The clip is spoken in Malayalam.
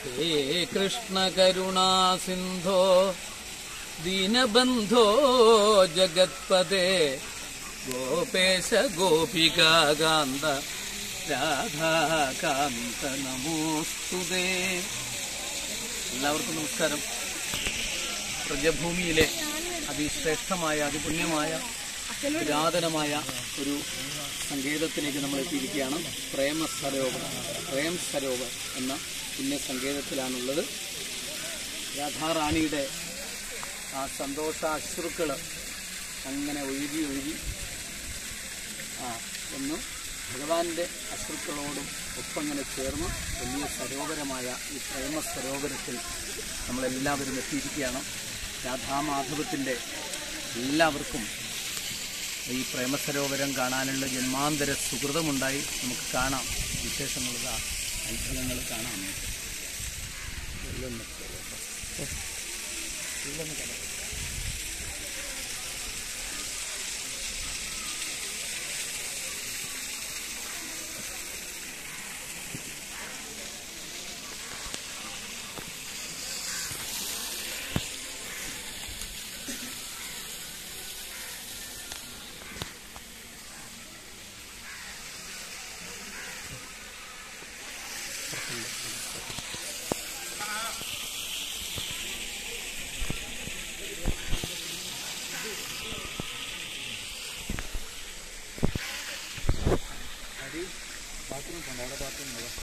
ഹേ കൃഷ്ണ കരുണാ സിന്ധോ ദീനബന്ധോ ജഗത്പദേ ഗോപേശ ഗോപികാകാന്ത രാധാകാന്ത നമോസ്തുതേ എല്ലാവർക്കും നമസ്കാരം പ്രജഭൂമിയിലെ അതിശ്രേഷ്ഠമായ അതിപുണ്യമായ പുരാതനമായ ഒരു സങ്കേതത്തിലേക്ക് നമ്മൾ എത്തിയിരിക്കുകയാണ് പ്രേമ സരോവർ പ്രേം സരോവർ എന്ന പുണ്യ സങ്കേതത്തിലാണുള്ളത് രാധാറാണിയുടെ ആ സന്തോഷാശ്രുക്കൾ അങ്ങനെ ഒഴുകി ഒഴുകി ആ ഒന്ന് ഭഗവാന്റെ അശ്രുക്കളോടും ഒപ്പങ്ങനെ ചേർന്ന് വലിയ സരോവരമായ ഈ പ്രേമ സരോവരത്തിൽ നമ്മളെല്ലാവരും എത്തിയിരിക്കുകയാണ് രാധാമാധവത്തിൻ്റെ എല്ലാവർക്കും ഈ പ്രേമസരോവരം കാണാനുള്ള ജന്മാന്തര സുഹൃതമുണ്ടായി നമുക്ക് കാണാം വിശേഷങ്ങളുള്ള അത്ഭുതങ്ങൾ കാണാം ഉള്ളൊന്ന് ഉള്ളൊന്ന് കട